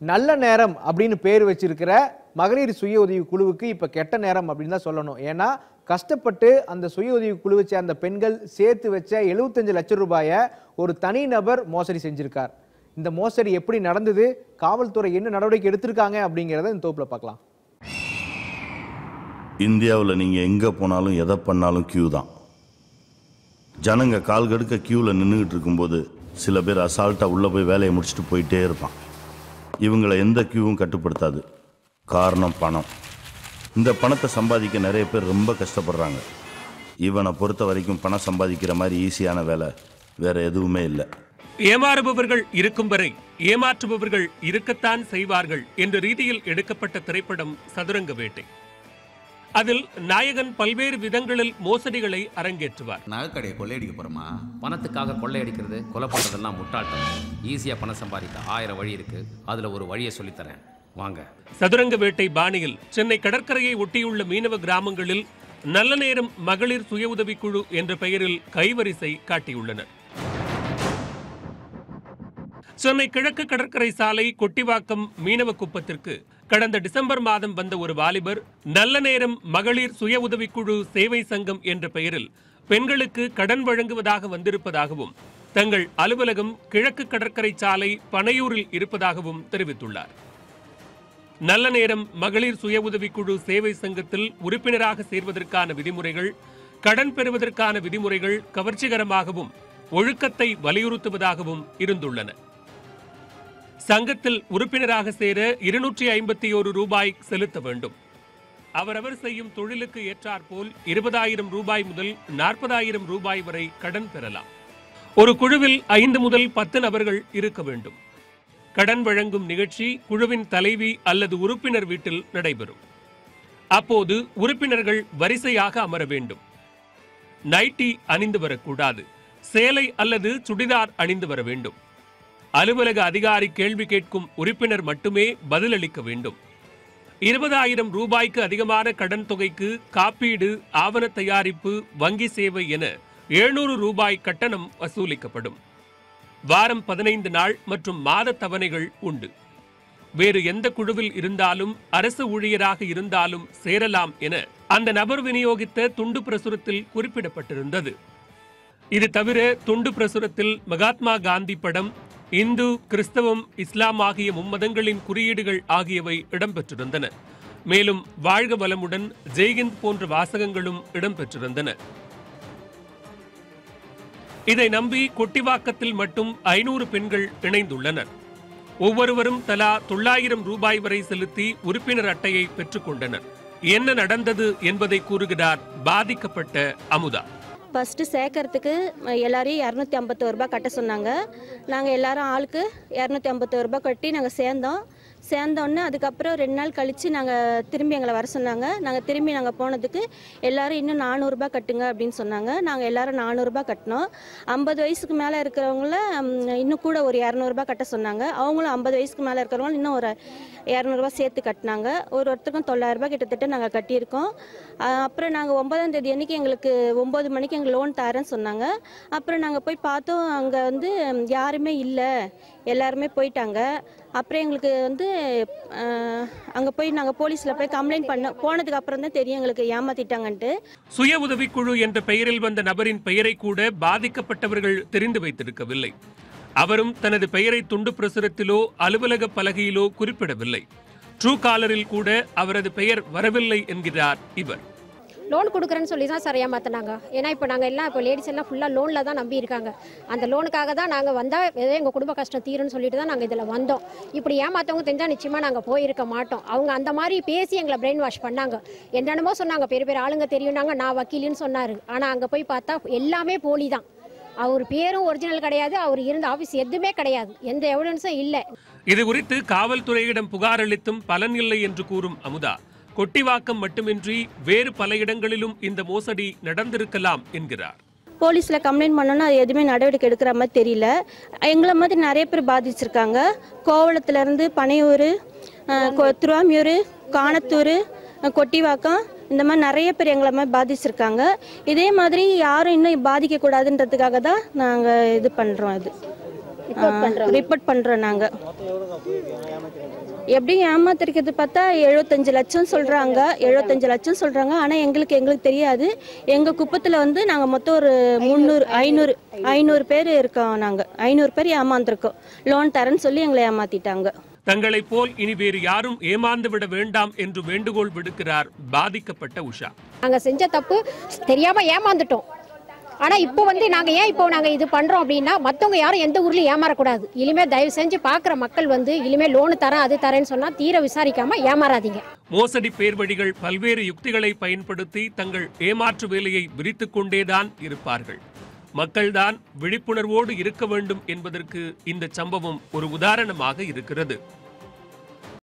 நல்ல நேரம் அப்படின்னு பேர் வச்சிருக்கிற மகளிர் சுய உதவி குழுவுக்கு இப்ப கெட்ட நேரம் அப்படின்னு தான் சொல்லணும் ஏன்னா கஷ்டப்பட்டு அந்த சுய உதவி குழுவை சேர்ந்த பெண்கள் சேர்த்து வச்ச 75 லட்சம் ரூபாயை ஒரு தனி நபர் மோசடி செஞ்சிருக்கார் இந்த மோசடி எப்படி நடந்தது காவல்துறை என்ன நடவடிக்கை எடுத்திருக்காங்க அப்படிங்கிறத இந்த தொகுப்புல பார்க்கலாம் இந்தியாவில் நீங்கள் எங்கே போனாலும் எதை பண்ணாலும் கியூ தான் ஜனங்க கால் கடுக்க கியூவில் நின்றுக்கிட்டு இருக்கும்போது சில பேர் அசால்ட்டாக உள்ளே போய் வேலையை முடிச்சுட்டு போயிட்டே இருப்பான் இவங்களை எந்த கியூவும் கட்டுப்படுத்தாது காரணம் பணம் இந்த பணத்தை சம்பாதிக்க நிறைய பேர் ரொம்ப கஷ்டப்படுறாங்க இவனை பொறுத்த வரைக்கும் பணம் சம்பாதிக்கிற மாதிரி ஈஸியான வேலை வேற எதுவுமே இல்லை ஏமாறுபவர்கள் இருக்கும் வரை ஏமாற்றுபவர்கள் இருக்கத்தான் செய்வார்கள் என்ற ரீதியில் எடுக்கப்பட்ட திரைப்படம் சதுரங்க வேட்டை அதில் நாயகன் பல்வேறு விதங்களில் மோசடிகளை அரங்கேற்றுவார் நகைக்கடையை கொள்ளையடிக்க போகிறோமா பணத்துக்காக கொள்ளையடிக்கிறது கொலை பண்ணுறதெல்லாம் முட்டாள்தனம் ஈஸியாக பணம் சம்பாதிக்க ஆயிரம் வழி இருக்கு அதில் ஒரு வழியை சொல்லித்தரேன் வாங்க சதுரங்க வேட்டை பாணியில் சென்னை கடற்கரையை ஒட்டியுள்ள மீனவ கிராமங்களில் நல்ல நேரம் மகளிர் சுய உதவிக்குழு என்ற பெயரில் கைவரிசை காட்டியுள்ளனர் சென்னை கிழக்கு கடற்கரை சாலை கொட்டிவாக்கம் மீனவ குப்பத்திற்கு கடந்த டிசம்பர் மாதம் வந்த ஒரு வாலிபர் நல்ல நேரம் மகளிர் சுய உதவிக்குழு சேவை சங்கம் என்ற பெயரில் பெண்களுக்கு கடன் வழங்குவதாக வந்திருப்பதாகவும் தங்கள் அலுவலகம் கிழக்கு கடற்கரை சாலை பனையூரில் இருப்பதாகவும் தெரிவித்துள்ளார் நல்ல நேரம் மகளிர் சுய உதவிக்குழு சேவை சங்கத்தில் உறுப்பினராக சேர்வதற்கான விதிமுறைகள் கடன் பெறுவதற்கான விதிமுறைகள் கவர்ச்சிகரமாகவும் ஒழுக்கத்தை வலியுறுத்துவதாகவும் இருந்துள்ளன சங்கத்தில் உறுப்பினராக சேர இருநூற்றி ஐம்பத்தி ஒரு ரூபாய் செலுத்த வேண்டும் அவரவர் செய்யும் தொழிலுக்கு ஏற்றாற்போல் இருபதாயிரம் ரூபாய் முதல் நாற்பதாயிரம் ரூபாய் வரை கடன் பெறலாம் ஒரு குழுவில் ஐந்து முதல் பத்து நபர்கள் இருக்க வேண்டும் கடன் வழங்கும் நிகழ்ச்சி குழுவின் தலைவி அல்லது உறுப்பினர் வீட்டில் நடைபெறும் அப்போது உறுப்பினர்கள் வரிசையாக அமர வேண்டும் நைட்டி அணிந்து வரக்கூடாது சேலை அல்லது சுடிதார் அணிந்து வர வேண்டும் அலுவலக அதிகாரி கேள்வி கேட்கும் உறுப்பினர் மட்டுமே பதிலளிக்க வேண்டும் இருபதாயிரம் ரூபாய்க்கு அதிகமான கடன் தொகைக்கு காப்பீடு ஆவண தயாரிப்பு வங்கி சேவை என எழுநூறு ரூபாய் கட்டணம் வசூலிக்கப்படும் வாரம் பதினைந்து நாள் மற்றும் மாத தவணைகள் உண்டு வேறு எந்த குழுவில் இருந்தாலும் அரசு ஊழியராக இருந்தாலும் சேரலாம் என அந்த நபர் விநியோகித்த துண்டு பிரசுரத்தில் குறிப்பிடப்பட்டிருந்தது இது தவிர துண்டு பிரசுரத்தில் மகாத்மா காந்தி படம் இந்து கிறிஸ்தவம் இஸ்லாம் ஆகிய மும்மதங்களின் குறியீடுகள் ஆகியவை இடம்பெற்றிருந்தன மேலும் வாழ்க வளமுடன் ஜெய்ஹிந்த் போன்ற வாசகங்களும் இடம்பெற்றிருந்தன இதை நம்பி கொட்டிவாக்கத்தில் மட்டும் ஐநூறு பெண்கள் இணைந்துள்ளனர் ஒவ்வொருவரும் தலா தொள்ளாயிரம் ரூபாய் வரை செலுத்தி உறுப்பினர் அட்டையை பெற்றுக்கொண்டனர் என்ன நடந்தது என்பதை கூறுகிறார் பாதிக்கப்பட்ட அமுதா ஃபஸ்ட்டு சேர்க்கறதுக்கு எல்லாரையும் இரநூத்தி ஐம்பத்தோரு ரூபாய் கட்ட சொன்னாங்க நாங்கள் எல்லாரும் ஆளுக்கு இரநூத்தி ஐம்பத்தோரு ரூபாய் கட்டி நாங்கள் சேர்ந்தோம் சேர்ந்தோன்னே அதுக்கப்புறம் ரெண்டு நாள் கழித்து நாங்கள் திரும்பி எங்களை வர சொன்னாங்க நாங்கள் திரும்பி நாங்கள் போனதுக்கு எல்லாரும் இன்னும் நானூறுரூபா கட்டுங்க அப்படின்னு சொன்னாங்க நாங்கள் எல்லாரும் நானூறுரூபா கட்டினோம் ஐம்பது வயசுக்கு மேலே இருக்கிறவங்கள ம், இன்னும் கூட ஒரு இரநூறுபா கட்ட சொன்னாங்க அவங்களும் ஐம்பது வயசுக்கு மேலே இருக்கிறவங்க இன்னும் ஒரு இரநூறுபா சேர்த்து கட்டினாங்க ஒரு ஒருத்தருக்கும் தொள்ளாயிரரூபா கிட்டத்தட்ட நாங்கள் கட்டியிருக்கோம் அஹ் அப்புறம் நாங்கள் ஒன்பதாம் தேதி அன்னைக்கு எங்களுக்கு ஒம்பது மணிக்கு எங்களுக்கு லோன் தரேன்னு சொன்னாங்க அப்புறம் நாங்கள் போய் பார்த்தோம் அங்கே வந்து ம், யாருமே இல்லை எல்லாருமே போயிட்டாங்க அப்புறம் எங்களுக்கு வந்து அங்கே போய் நாங்கள் போலீஸில் போய் கம்ப்ளைண்ட் பண்ணோம் போனதுக்கு அப்புறம் தான் தெரியும் எங்களுக்கு ஏமாத்திட்டாங்கன்ட்டு சுய உதவிக்குழு என்ற பெயரில் வந்த நபரின் பெயரை கூட பாதிக்கப்பட்டவர்கள் தெரிந்து வைத்திருக்கவில்லை அவரும் தனது பெயரை துண்டு பிரசுரத்திலோ அலுவலக பலகையிலோ குறிப்பிடவில்லை ட்ரூ காலரில் கூட அவரது பெயர் வரவில்லை என்கிறார் இவர் லோன் கொடுக்குறேன்னு சொல்லி தான் சார் ஏமாத்தினாங்க ஏன்னா இப்போ நாங்கள் எல்லாம் இப்போ லேடிஸ் எல்லாம் ஃபுல்லாக லோனில் தான் நம்பி இருக்காங்க அந்த லோனுக்காக தான் நாங்கள் வந்தால் ஏதோ எங்கள் குடும்ப கஷ்டம் தீரும்னு சொல்லிட்டு தான் நாங்கள் இதில் வந்தோம் இப்படி ஏமாத்தவங்க தெரிஞ்சால் நிச்சயமாக நாங்கள் போயிருக்க மாட்டோம் அவங்க அந்த மாதிரி பேசி எங்களை பிரெயின் வாஷ் பண்ணாங்க என்னென்னமோ சொன்னாங்க பெரிய பெரிய ஆளுங்க தெரியும்னாங்க நான் வக்கீலுன்னு சொன்னார் ஆனால் அங்கே போய் பார்த்தா எல்லாமே போலி தான் அவர் பேரும் ஒரிஜினல் கிடையாது அவர் இருந்த ஆஃபீஸ் எதுவுமே கிடையாது எந்த எவிடன்ஸும் இல்லை இது குறித்து காவல்துறையிடம் புகார் அளித்தும் பலன் இல்லை என்று கூறும் அமுதா கொட்டிவாக்கம் மட்டுமின்றி வேறு பல இடங்களிலும் இந்த மோசடி நடந்திருக்கலாம் என்கிறார் போலீஸில் கம்ப்ளைண்ட் பண்ணோன்னா அது எதுவுமே நடவடிக்கை எடுக்கிற மாதிரி தெரியல எங்களை மாதிரி நிறைய பேர் பாதிச்சிருக்காங்க கோவளத்துலேருந்து பனையூர் அஹ், கொ- திருவாமியூர் காணத்தூர் அஹ், கொட்டிவாக்கம் இந்த மாதிரி நிறைய பேர் எங்களை மாதிரி பாதிச்சிருக்காங்க இதே மாதிரி யாரும் இன்னும் பாதிக்கக்கூடாதுன்றதுக்காக தான் நாங்கள் இது பண்ணுறோம் அது ரிப்போர்ட் பண்ணுறோம் நாங்கள் எப்படி ஏமாத்திருக்கிறது பார்த்தா எழுபத்தஞ்சு லட்சம் சொல்கிறாங்க எழுபத்தஞ்சு லட்சம் சொல்கிறாங்க ஆனால் எங்களுக்கு எங்களுக்கு தெரியாது எங்கள் குப்பத்தில் வந்து நாங்கள் மொத்தம் ஒரு முந்நூறு ஐநூறு ஐநூறு பேர் இருக்கோம் நாங்கள் ஐநூறு பேர் ஏமாந்துருக்கோம் லோன் தரேன்னு சொல்லி எங்களை ஏமாத்திட்டாங்க தங்களைப் போல் இனி வேறு யாரும் ஏமாந்து விட வேண்டாம் என்று வேண்டுகோள் விடுக்கிறார் பாதிக்கப்பட்ட உஷா நாங்கள் செஞ்ச தப்பு தெரியாமல் ஏமாந்துட்டோம் ஆனால் இப்போ வந்து நாங்கள் ஏன் இப்போ நாங்கள் இது பண்ணுறோம் அப்படின்னா மற்றவங்க யாரும் எந்த ஊர்லையும் ஏமாறக்கூடாது இனிமேல் தயவு செஞ்சு பார்க்குற மக்கள் வந்து இனிமேல் லோனு தரேன் அது தரேன்னு சொன்னால் தீர விசாரிக்காம ஏமாறாதீங்க மோசடி பேர்வழிகள் பல்வேறு யுக்திகளை பயன்படுத்தி தங்கள் ஏமாற்று வேலையை விரித்துக் கொண்டேதான் இருப்பார்கள் மக்கள்தான் விழிப்புணர்வோடு இருக்க வேண்டும் என்பதற்கு இந்த சம்பவம் ஒரு உதாரணமாக இருக்கிறது